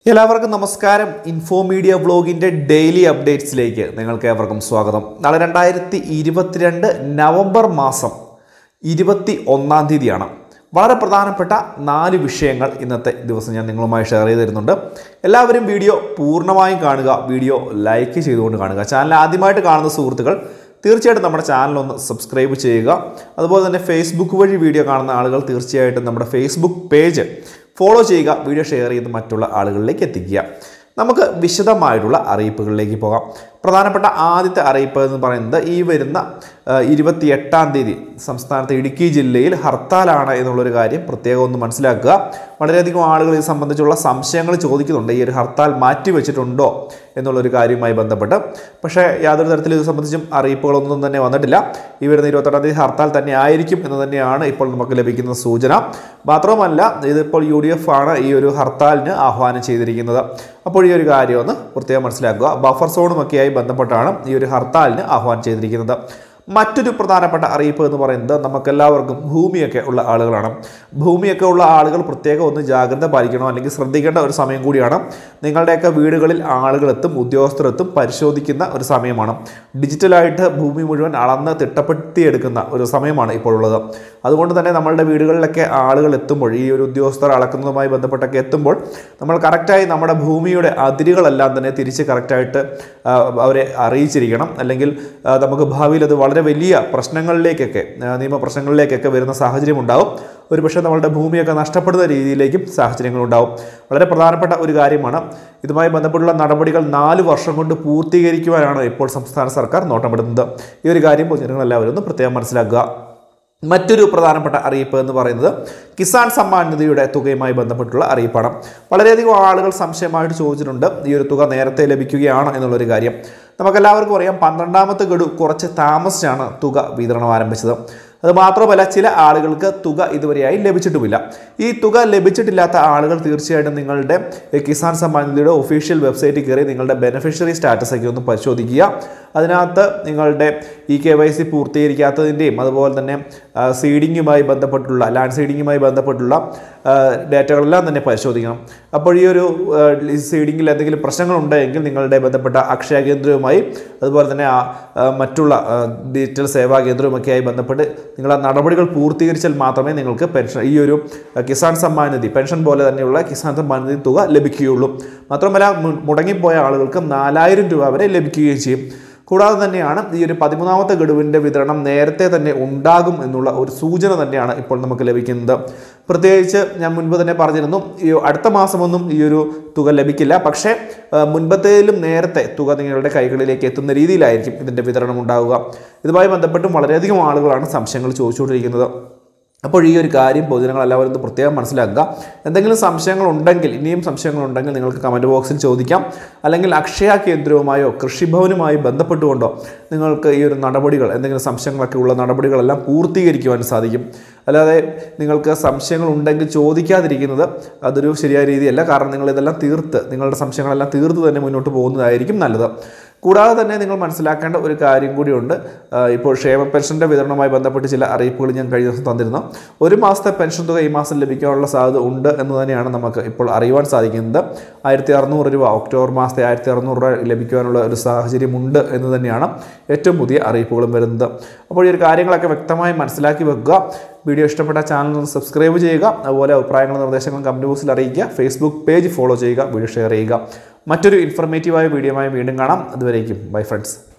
എല്ലാവർക്കും നമസ്കാരം info media വ്ലോഗിൻ്റെ ഡെയിലി അപ്ഡേറ്റ്സിലേക്ക് നിങ്ങൾക്ക് ഏവർക്കും സ്വാഗതം നാളെ രണ്ടായിരത്തി ഇരുപത്തിരണ്ട് നവംബർ മാസം ഇരുപത്തി ഒന്നാം തീയതിയാണ് വളരെ പ്രധാനപ്പെട്ട നാല് വിഷയങ്ങൾ ഇന്നത്തെ ദിവസം ഞാൻ നിങ്ങളുമായി ഷെയർ ചെയ്ത് തരുന്നുണ്ട് എല്ലാവരും വീഡിയോ പൂർണ്ണമായും കാണുക വീഡിയോ ലൈക്ക് ചെയ്തുകൊണ്ട് കാണുക ചാനൽ ആദ്യമായിട്ട് കാണുന്ന സുഹൃത്തുക്കൾ തീർച്ചയായിട്ടും നമ്മുടെ ചാനൽ ഒന്ന് സബ്സ്ക്രൈബ് ചെയ്യുക അതുപോലെ തന്നെ ഫേസ്ബുക്ക് വഴി വീഡിയോ കാണുന്ന ആളുകൾ തീർച്ചയായിട്ടും നമ്മുടെ ഫേസ്ബുക്ക് പേജ് ഫോളോ ചെയ്യുക വീഡിയോ ഷെയർ ചെയ്ത് മറ്റുള്ള ആളുകളിലേക്ക് എത്തിക്കുക നമുക്ക് വിശദമായിട്ടുള്ള അറിയിപ്പുകളിലേക്ക് പോകാം പ്രധാനപ്പെട്ട ആദ്യത്തെ അറിയിപ്പ് എന്ന് പറയുന്നത് ഈ വരുന്ന ഇരുപത്തി എട്ടാം തീയതി സംസ്ഥാനത്തെ ഇടുക്കി ജില്ലയിൽ ഹർത്താലാണ് എന്നുള്ളൊരു കാര്യം പ്രത്യേകം ഒന്ന് മനസ്സിലാക്കുക വളരെയധികം ആളുകൾ ഇത് സംബന്ധിച്ചുള്ള സംശയങ്ങൾ ചോദിക്കുന്നുണ്ട് ഈ ഒരു ഹർത്താൽ മാറ്റി വെച്ചിട്ടുണ്ടോ എന്നുള്ളൊരു കാര്യവുമായി ബന്ധപ്പെട്ട് പക്ഷേ യാതൊരു തരത്തിലും ഇത് സംബന്ധിച്ചും അറിയിപ്പുകളൊന്നും തന്നെ വന്നിട്ടില്ല ഈ വരുന്ന ഇരുപത്തെട്ടാം തീയതി ഹർത്താൽ തന്നെ ആയിരിക്കും എന്ന് തന്നെയാണ് ഇപ്പോൾ നമുക്ക് ലഭിക്കുന്ന സൂചന മാത്രവുമല്ല ഇതിപ്പോൾ യു ഡി എഫ് ആണ് ഈ ഒരു ഹർത്താലിന് ആഹ്വാനം ചെയ്തിരിക്കുന്നത് അപ്പോൾ ഈ ഒരു കാര്യം ഒന്ന് പ്രത്യേകം മനസ്സിലാക്കുക ബഫർ സോണുമൊക്കെയായി ബന്ധപ്പെട്ടാണ് ഈ ഒരു ഹർത്താലിന് ആഹ്വാനം ചെയ്തിരിക്കുന്നത് മറ്റൊരു പ്രധാനപ്പെട്ട അറിയിപ്പ് എന്ന് പറയുന്നത് നമുക്കെല്ലാവർക്കും ഭൂമിയൊക്കെ ഉള്ള ആളുകളാണ് ഭൂമിയൊക്കെ ഉള്ള ആളുകൾ പ്രത്യേകം ഒന്ന് ജാഗ്രത പാലിക്കണം അല്ലെങ്കിൽ ശ്രദ്ധിക്കേണ്ട ഒരു സമയം കൂടിയാണ് നിങ്ങളുടെയൊക്കെ വീടുകളിൽ ആളുകളെത്തും ഉദ്യോഗസ്ഥരെത്തും പരിശോധിക്കുന്ന ഒരു സമയമാണ് ഡിജിറ്റലായിട്ട് ഭൂമി മുഴുവൻ അളന്ന് തിട്ടപ്പെടുത്തിയെടുക്കുന്ന ഒരു സമയമാണ് ഇപ്പോൾ ഉള്ളത് അതുകൊണ്ട് തന്നെ നമ്മളുടെ വീടുകളിലൊക്കെ ആളുകൾ എത്തുമ്പോൾ ഈ ഒരു ഉദ്യോഗസ്ഥർ അളക്കുന്നതുമായി ബന്ധപ്പെട്ടൊക്കെ എത്തുമ്പോൾ നമ്മൾ കറക്റ്റായി നമ്മുടെ ഭൂമിയുടെ അതിരുകളെല്ലാം തന്നെ തിരിച്ച് കറക്റ്റായിട്ട് ആ, അവരെ അറിയിച്ചിരിക്കണം അല്ലെങ്കിൽ ആ, നമുക്ക് ഭാവിയിൽ അത് വളരെ വലിയ പ്രശ്നങ്ങളിലേക്കൊക്കെ ആ, നിയമപ്രശ്നങ്ങളിലേക്കൊക്കെ വരുന്ന സാഹചര്യം ഉണ്ടാവും ഒരുപക്ഷെ നമ്മളുടെ ഭൂമിയൊക്കെ നഷ്ടപ്പെടുന്ന രീതിയിലേക്കും സാഹചര്യങ്ങളുണ്ടാവും വളരെ പ്രധാനപ്പെട്ട ഒരു കാര്യമാണ് ഇതുമായി ബന്ധപ്പെട്ടുള്ള നടപടികൾ നാല് വർഷം കൊണ്ട് പൂർത്തീകരിക്കുവാനാണ് ഇപ്പോൾ സംസ്ഥാന സർക്കാർ നോട്ടമിടുന്നത് ഈ ഒരു കാര്യം പൊതുജനങ്ങളെല്ലാവരും ഒന്ന് പ്രത്യേകം മനസ്സിലാക്കുക മറ്റൊരു പ്രധാനപ്പെട്ട അറിയിപ്പ് എന്ന് പറയുന്നത് കിസാൻ സമ്മാൻ നിധിയുടെ തുകയുമായി ബന്ധപ്പെട്ടുള്ള അറിയിപ്പാണ് വളരെയധികം ആളുകൾ സംശയമായിട്ട് ചോദിച്ചിട്ടുണ്ട് ഈ ഒരു തുക നേരത്തെ ലഭിക്കുകയാണോ എന്നുള്ളൊരു കാര്യം നമുക്കെല്ലാവർക്കും അറിയാം പന്ത്രണ്ടാമത്തെ ഗഡു കുറച്ച് താമസിച്ചാണ് തുക വിതരണം ആരംഭിച്ചത് അത് മാത്രമല്ല ചില ആളുകൾക്ക് തുക ഇതുവരെയായി ലഭിച്ചിട്ടുമില്ല ഈ തുക ലഭിച്ചിട്ടില്ലാത്ത ആളുകൾ തീർച്ചയായിട്ടും നിങ്ങളുടെ ഈ കിസാൻ സമ്മാൻ നിധിയുടെ ഒഫീഷ്യൽ വെബ്സൈറ്റിൽ കയറി നിങ്ങളുടെ ബെനിഫിഷ്യറി സ്റ്റാറ്റസ് ഒക്കെ ഒന്ന് പരിശോധിക്കുക അതിനകത്ത് നിങ്ങളുടെ ഇ കെ വൈ സി പൂർത്തീകരിക്കാത്തതിൻ്റെയും അതുപോലെ തന്നെ ആ, സീഡിങ്ങുമായി ബന്ധപ്പെട്ടുള്ള ലാൻഡ് സീഡിങ്ങുമായി ബന്ധപ്പെട്ടുള്ള ആ, ഡേറ്റകളെല്ലാം തന്നെ പരിശോധിക്കണം അപ്പോൾ ഈ ഒരു ആ, ഈ സീഡിങ്ങിൽ എന്തെങ്കിലും പ്രശ്നങ്ങളുണ്ടെങ്കിൽ നിങ്ങളുടെ ബന്ധപ്പെട്ട അക്ഷയ കേന്ദ്രവുമായി അതുപോലെ തന്നെ ആ, ആ, മറ്റുള്ള ആ, ഡിജിറ്റൽ സേവാ കേന്ദ്രവുമൊക്കെയായി ബന്ധപ്പെട്ട് നിങ്ങൾ ആ നടപടികൾ പൂർത്തീകരിച്ചാൽ മാത്രമേ നിങ്ങൾക്ക് പെൻഷൻ ഈ ഒരു ആ, കിസാൻ സമ്മാൻ നിധി പെൻഷൻ പോലെ തന്നെയുള്ള കിസാൻ സമ്മാൻ നിധി തുക ലഭിക്കുകയുള്ളൂ മാത്രമല്ല മു- മുടങ്ങിപ്പോയ ആളുകൾക്ക് നാലായിരം രൂപ വരെ ലഭിക്കുകയും ചെയ്യും കൂടാതെ തന്നെയാണ് ഈ ഒരു പതിമൂന്നാമത്തെ ഗഡുവിൻ്റെ വിതരണം നേരത്തെ തന്നെ ഉണ്ടാകും എന്നുള്ള ഒരു സൂചന തന്നെയാണ് ഇപ്പോൾ നമുക്ക് ലഭിക്കുന്നത് പ്രത്യേകിച്ച് ഞാൻ മുൻപ് തന്നെ പറഞ്ഞിരുന്നു ഈ അടുത്ത മാസമൊന്നും ഈ ഒരു തുക ലഭിക്കില്ല പക്ഷേ ആ, മുൻപത്തേലും നേരത്തെ തുക നിങ്ങളുടെ കൈകളിലേക്ക് എത്തുന്ന രീതിയിലായിരിക്കും ഇതിൻ്റെ വിതരണം ഉണ്ടാവുക ഇതുമായി ബന്ധപ്പെട്ടും വളരെയധികം ആളുകളാണ് സംശയങ്ങൾ ചോദിച്ചുകൊണ്ടിരിക്കുന്നത് അപ്പോൾ ഈ ഒരു കാര്യം പൊതുജനങ്ങൾ എല്ലാവരും ഒന്ന് പ്രത്യേകം മനസ്സിലാക്കുക എന്തെങ്കിലും സംശയങ്ങൾ ഉണ്ടെങ്കിൽ ഇനിയും സംശയങ്ങൾ ഉണ്ടെങ്കിൽ നിങ്ങൾക്ക് കമൻറ്റ് ബോക്സിൽ ചോദിക്കാം അല്ലെങ്കിൽ അക്ഷയ കേന്ദ്രവുമായോ കൃഷിഭവനുമായി ബന്ധപ്പെട്ടുകൊണ്ടോ നിങ്ങൾക്ക് ഈ ഒരു നടപടികൾ എന്തെങ്കിലും സംശയങ്ങളൊക്കെ ഉള്ള നടപടികളെല്ലാം പൂർത്തീകരിക്കുവാൻ സാധിക്കും അല്ലാതെ നിങ്ങൾക്ക് സംശയങ്ങൾ ഉണ്ടെങ്കിൽ ചോദിക്കാതിരിക്കുന്നത് അതൊരു ശരിയായ രീതിയല്ല കാരണം നിങ്ങൾ ഇതെല്ലാം തീർത്ത് നിങ്ങളുടെ സംശയങ്ങളെല്ലാം തീർത്ത് തന്നെ മുന്നോട്ട് പോകുന്നതായിരിക്കും നല്ലത് കൂടാതെ തന്നെ നിങ്ങൾ മനസ്സിലാക്കേണ്ട ഒരു കാര്യം കൂടിയുണ്ട് ആ, ഇപ്പോൾ ക്ഷേമ പെൻഷൻ്റെ വിതരണവുമായി ബന്ധപ്പെട്ട് ചില അറിയിപ്പുകൾ ഞാൻ കഴിഞ്ഞ ദിവസം തന്നിരുന്നു ഒരു മാസത്തെ പെൻഷൻ തുക ഈ മാസം ലഭിക്കാനുള്ള സാധ്യത ഉണ്ട് എന്ന് തന്നെയാണ് നമുക്ക് ഇപ്പോൾ അറിയുവാൻ സാധിക്കുന്നത് ആയിരത്തി അറുന്നൂറ് രൂപ ഒക്ടോബർ മാസത്തെ ആയിരത്തി അറുന്നൂറ് രൂപ ലഭിക്കുവാനുള്ള ഒരു സാഹചര്യമുണ്ട് എന്ന് തന്നെയാണ് ഏറ്റവും പുതിയ അറിയിപ്പുകളും വരുന്നത് അപ്പോൾ ഈ ഒരു കാര്യങ്ങളൊക്കെ വ്യക്തമായി മനസ്സിലാക്കി വെക്കുക വീഡിയോ ഇഷ്ടപ്പെട്ട ചാനൽ ഒന്ന് സബ്സ്ക്രൈബ് ചെയ്യുക അതുപോലെ അഭിപ്രായങ്ങളും നിർദ്ദേശങ്ങളും കമൻറ്റ് ബോക്സിൽ അറിയിക്കുക ഫേസ്ബുക്ക് പേജ് ഫോളോ ചെയ്യുക വീഡിയോ ഷെയർ ചെയ്യുക മറ്റൊരു ഇൻഫർമേറ്റീവായ വീഡിയോയുമായി വീണ്ടും കാണാം അതുവരേക്കും ബൈ ഫ്രണ്ട്സ്